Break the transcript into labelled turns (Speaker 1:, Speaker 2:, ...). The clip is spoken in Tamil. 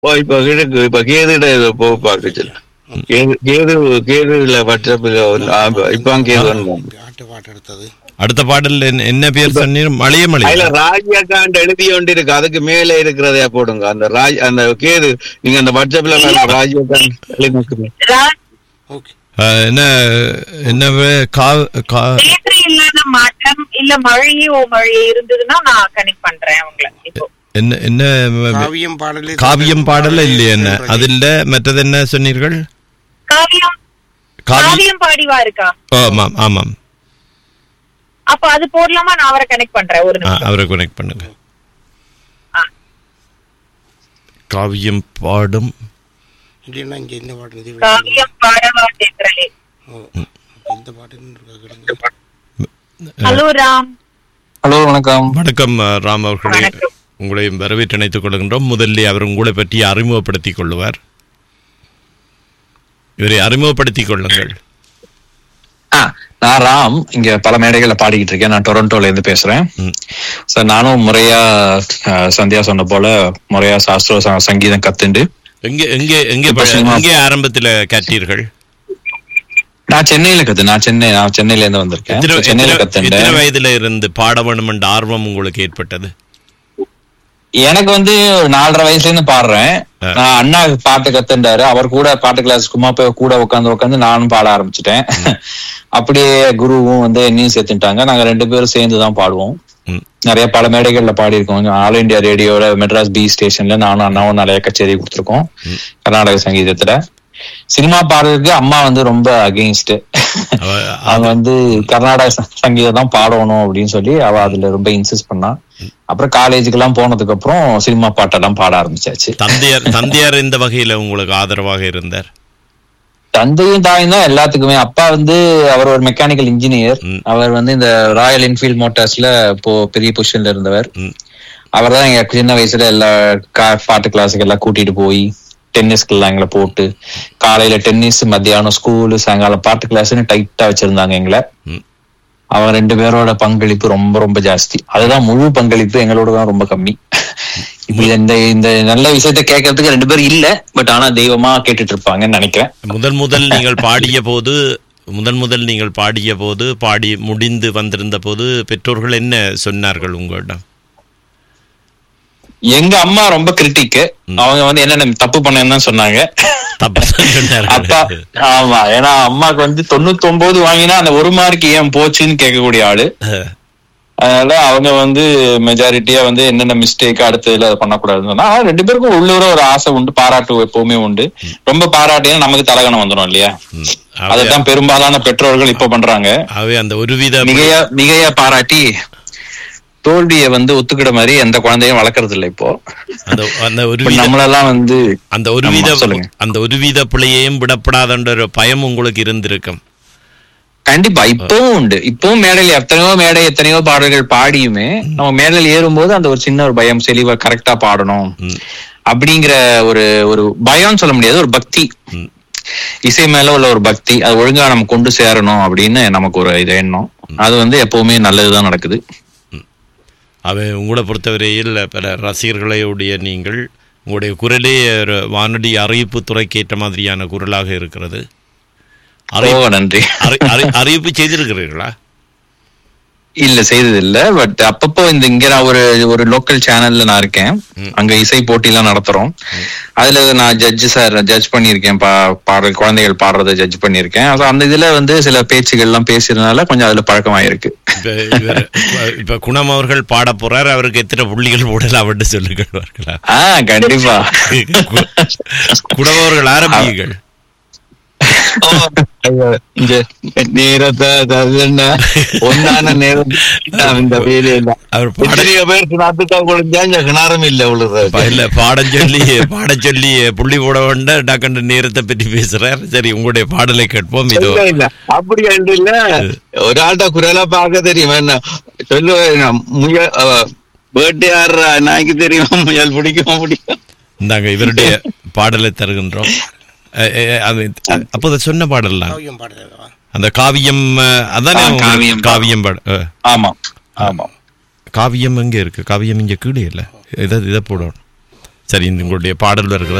Speaker 1: ஓ இப்ப இருக்கு இப்ப கேதுட போ பாக்குச்சு கேது கேது கேதுல வாட்ஸ்அப்ல இப்ப கேது வந்தோம்
Speaker 2: பாட்டு பாட்டு எடுத்தது
Speaker 3: அடுத்த பாடல் என்ன- என்ன பேர் சொன்னீர் மலைய மலை
Speaker 1: அதுல ராஜ்யகாண்ட் எழுதி கொண்டு இருக்கு அதுக்கு மேல இருக்கிறதையா போடுங்க அந்த ராஜ் அந்த கேது நீங்க அந்த வாட்ஸ்அப்ல ராஜ்யகாண்ட் எழுதி
Speaker 4: ராஜ்
Speaker 2: ஓகே
Speaker 3: என்ன என்ன வே- கா- கா-
Speaker 4: நேற்று இல்லாத மாற்றம் இல்ல மழையோ மழையே இருந்ததுன்னா நான் கனெக்ட் பண்றேன் அவங்கள இப்போ
Speaker 3: என்ன என்ன
Speaker 2: காவியம் பாடலே
Speaker 3: காவியம் பாடல இல்லையா என்ன அது இல்ல மற்றது என்ன சொன்னீர்கள்
Speaker 4: காவியம்
Speaker 3: காவி
Speaker 4: காவியம் பாடிவா இருக்கா
Speaker 3: ஆமாம் ஆமாம்
Speaker 4: அப்ப அது போடலாமா நான் அவரை கனெக்ட் பண்றேன் ஒரு
Speaker 3: ஆ,
Speaker 4: நிமிஷம்
Speaker 3: அவரை கனெக்ட் பண்ணுங்க
Speaker 4: ஆ.
Speaker 3: காவியம் பாடும்
Speaker 2: இல்லைன்னா இங்க இந்த பாட்டு இது
Speaker 4: காவியம் பாடவா தேற்றலே
Speaker 2: ஓ, இந்த பாட்டு இருக்கா கேளுங்க
Speaker 4: ஹலோ ராம்
Speaker 5: ஹலோ வணக்கம்
Speaker 3: வணக்கம் அஹ், ராம் அவர்களே
Speaker 4: வணக்கம்.
Speaker 3: உங்களை வரவேற்று இணைத்துக் கொள்கின்றோம் முதலில் அவர் உங்களை பற்றி அறிமுகப்படுத்திக் கொள்ளுவார் இவரை அறிமுகப்படுத்திக் கொள்ளுங்கள்
Speaker 5: ஆ, நான் ராம் இங்க பல மேடைகள்ல பாடிக்கிட்டு இருக்கேன் நான் டொரண்டோல இருந்து பேசுறேன்
Speaker 3: ம்.
Speaker 5: சார் நானும் முறையா அஹ், சந்தியா சொன்ன போல முறையா சாஸ்திர ச- சங்கீதம் கத்துண்டு
Speaker 3: எங்கே எங்கே எங்கே
Speaker 5: இப்ப
Speaker 3: ப-
Speaker 5: சினிமா-
Speaker 3: எங்கே ஆரம்பத்தில் கற்றீர்கள்
Speaker 5: நான் சென்னையில கத்து நான் சென்னை நான் சென்னையில இருந்து வந்திருக்கேன்
Speaker 3: எத்தனை
Speaker 5: So, சென்னையில
Speaker 3: எத்தனை- எத்தனை
Speaker 5: கத்துண்டேன்
Speaker 3: வயதுல இருந்து பாட வேண்டும் என்ற ஆர்வம் உங்களுக்கு ஏற்பட்டது
Speaker 5: எனக்கு வந்து ஒரு நாலரை வயசுல இருந்து பாடுறேன்
Speaker 3: ஆ.
Speaker 5: நான் அண்ணா பாட்டு கத்துண்டாரு அவர் கூட பாட்டு கிளாஸ் சும்மா போய் கூட உட்காந்து உட்காந்து நானும் பாட ஆரம்பிச்சிட்டேன் அப்படியே குருவும் வந்து என்னையும் சேர்த்துட்டாங்க நாங்க ரெண்டு பேரும் சேர்ந்து தான் பாடுவோம்
Speaker 3: ம்.
Speaker 5: நிறைய பல மேடைகள்ல பாடியிருக்கோம் ஆல் இந்தியா ரேடியோல மெட்ராஸ் பி ஸ்டேஷன்ல நானும் அண்ணாவும் நிறைய கச்சேரி கொடுத்துருக்கோம் கர்நாடக சங்கீதத்துல சினிமா பாடுறதுக்கு அம்மா வந்து ரொம்ப அகெயின்ஸ்ட்
Speaker 3: அவ-
Speaker 5: அவங்க வந்து கர்நாடக ச- சங்கீதம் தான் பாடணும் அப்படின்னு சொல்லி அவ அதுல ரொம்ப இன்சிஸ்ட் பண்ணா அப்புறம் காலேஜுக்கு எல்லாம் போனதுக்கு அப்புறம் சினிமா பாட்டெல்லாம் பாட ஆரம்பிச்சாச்சு
Speaker 3: தந்தையார் தந்தையார் இந்த வகையில உங்களுக்கு ஆதரவாக இருந்தார்
Speaker 5: தந்தையும் தாயும் தான் எல்லாத்துக்குமே அப்பா வந்து அவர் ஒரு மெக்கானிக்கல் இன்ஜினியர்
Speaker 3: ம்.
Speaker 5: அவர் வந்து இந்த ராயல் என்ஃபீல்ட் மோட்டார்ஸ்ல இப்போ பெரிய பொசிஷன்ல இருந்தவர்
Speaker 3: ம்.
Speaker 5: அவர் தான் எங்க சின்ன வயசுல எல்லா கா- பாட்டு கிளாஸுக்கு எல்லாம் கூட்டிட்டு போய் டென்னிஸ்க்கு எல்லாம் எங்களை போட்டு காலையில டென்னிஸ் மத்தியானம் ஸ்கூலு சாயங்காலம் பாட்டு கிளாஸ்னு டைட்டா வச்சிருந்தாங்க எங்களை
Speaker 3: ம்.
Speaker 5: அவன் ரெண்டு பேரோட பங்களிப்பு ரொம்ப ரொம்ப ஜாஸ்தி அதுதான் முழு பங்களிப்பு எங்களோட தான் ரொம்ப கம்மி இப்ப இந்த இந்த நல்ல விஷயத்த கேட்கறதுக்கு ரெண்டு பேரும் இல்ல பட் ஆனா தெய்வமா கேட்டுட்டு இருப்பாங்கன்னு நினைக்கிறேன்
Speaker 3: முதல் முதல் நீங்கள் பாடிய போது முதன் முதல் நீங்கள் பாடிய போது பாடி முடிந்து வந்திருந்த போது பெற்றோர்கள் என்ன சொன்னார்கள் உங்களிடம்
Speaker 5: எங்க அம்மா ரொம்ப கிரிட்டிக் அவங்க வந்து என்னென்ன தப்பு பண்ணேன்னு தான் சொன்னாங்க
Speaker 3: தப்பு
Speaker 5: அப்பா
Speaker 3: சொன்னார்கள்
Speaker 5: ஆமா ஏன்னா அம்மாக்கு வந்து தொண்ணூத்தி ஒன்பது வாங்கினா அந்த ஒரு மார்க் ஏன் போச்சுன்னு கேட்கக்கூடிய ஆளு அதனால அவங்க வந்து மெஜாரிட்டியா வந்து என்னென்ன மிஸ்டேக் அடுத்ததுல அதை பண்ணக்கூடாதுன்னு சொன்னா ஆனா ரெண்டு பேருக்கும் உள்ளூர ஒரு ஆசை உண்டு பாராட்டு எப்பவுமே உண்டு ரொம்ப பாராட்டினா நமக்கு தலகணம் வந்துடும் இல்லையா
Speaker 3: ம்.
Speaker 5: அதைத்தான் பெரும்பாலான பெற்றோர்கள் இப்ப பண்றாங்க
Speaker 3: ஆகவே அந்த ஒருவித
Speaker 5: மிகையா மிகையா பாராட்டி தோல்வியை வந்து ஒத்துக்கிட மாதிரி எந்த குழந்தையும் வளர்க்கறது இல்ல இப்போ
Speaker 3: அந்த அந்த
Speaker 5: இப்ப
Speaker 3: ஒருவித
Speaker 5: நம்மளெல்லாம் வந்து
Speaker 3: அந்த ஒருவித
Speaker 5: ஆமா, சொல்லுங்க.
Speaker 3: அந்த ஒருவித பிள்ளையையும் விடப்படாதன்ற ஒரு பயம் உங்களுக்கு இருந்திருக்கும்
Speaker 5: கண்டிப்பா இப்பவும் உண்டு இப்பவும் மேடையில் எத்தனையோ மேடை எத்தனையோ பாடல்கள் பாடியுமே நம்ம மேடையில் ஏறும்போது அந்த ஒரு சின்ன ஒரு பயம் செலிவா கரெக்டா பாடணும்
Speaker 3: ம்.
Speaker 5: அப்படிங்கிற ஒரு ஒரு பயம்னு சொல்ல முடியாது ஒரு பக்தி
Speaker 3: ம்.
Speaker 5: இசை மேல உள்ள ஒரு பக்தி அது ஒழுங்கா நம்ம கொண்டு சேரணும் அப்படின்னு நமக்கு ஒரு இது எண்ணம் அது வந்து எப்பவுமே நல்லதுதான் நடக்குது
Speaker 3: அவை உங்களை பொறுத்தவரையில் பல ரசிகர்களையுடைய நீங்கள் உங்களுடைய குரலே ஒரு வானொலி அறிவிப்பு துறைக்கு ஏற்ற மாதிரியான குரலாக இருக்கிறது
Speaker 5: ஓ
Speaker 3: அறி-
Speaker 5: நன்றி
Speaker 3: அறி- அறி- அறிவிப்பு செய்திருக்கிறீர்களா
Speaker 5: இல்ல செய்தது இல்ல பட் அப்பப்போ இந்த இங்க நான் ஒரு ஒரு லோக்கல் சேனல்ல நான் இருக்கேன் அங்க இசை போட்டி எல்லாம் நடத்துறோம் அதுல நான் ஜட்ஜ் சார் ஜட்ஜ் பண்ணியிருக்கேன் பா- பாடல் குழந்தைகள் பாடுறதை ஜட்ஜ் பண்ணியிருக்கேன் அது அந்த இதுல வந்து சில பேச்சுகள் எல்லாம் பேசுறதுனால கொஞ்சம் அதுல பழக்கமாயிருக்கு
Speaker 3: இப்ப இவர் இப்ப- இப்ப குணம் அவர்கள் பாட போறார் அவருக்கு எத்தனை புள்ளிகள் போடலாம் அப்படின்னு சொல்லுகிறார்களா
Speaker 5: ஆஹ் கண்டிப்பா
Speaker 3: குணம் அவர்கள் ஆரம்பியுங்கள்
Speaker 1: இந்த நேரத்தை தருதுன்னா ஒன்னான நேரம் நான் இந்த வேலையில
Speaker 3: அவர் பாட
Speaker 1: எத்தனையோ பேர் கிணத்துக்கா கொடுத்தா இந்த கிணறும் இல்ல
Speaker 3: ப-
Speaker 1: உள்ளது
Speaker 3: இல்ல பாடம் சொல்லி பாடம் சொல்லி புள்ளி போட வேண்டாம் டக்குன்னு நேரத்தை பற்றி பேசுறார் சரி உங்களுடைய பாடலை கேட்போம் இதோ
Speaker 1: இல்ல இல்ல அப்படி அன்று இல்ல ஒரு ஆள்கிட்ட குரலா பார்க்க தெரியும் என்ன சொல்லுவேன் முயல் வேட்டையாடுற நாய்க்கு தெரியுமா முயல் பிடிக்குமா பிடிக்கும்
Speaker 3: இந்தாங்க இவருடைய பாடலை தருகின்றோம் அஹ், அஹ், அது அஹ், அப்போது சொன்ன பாடல் தான்
Speaker 2: காவியம் பாடுறதா
Speaker 3: அந்த காவியம் அஹ், அதானே
Speaker 5: ஆ,
Speaker 3: உங்களுக்கு
Speaker 5: காவியம்
Speaker 3: காவியம் பாட அஹ்,
Speaker 5: ஆமா ஆமா
Speaker 3: காவியம் எங்க இருக்கு காவியம் இங்க கீழே இல்ல இதை இதை போடணும் சரி இந்த உங்களுடைய பாடல் வருகிறது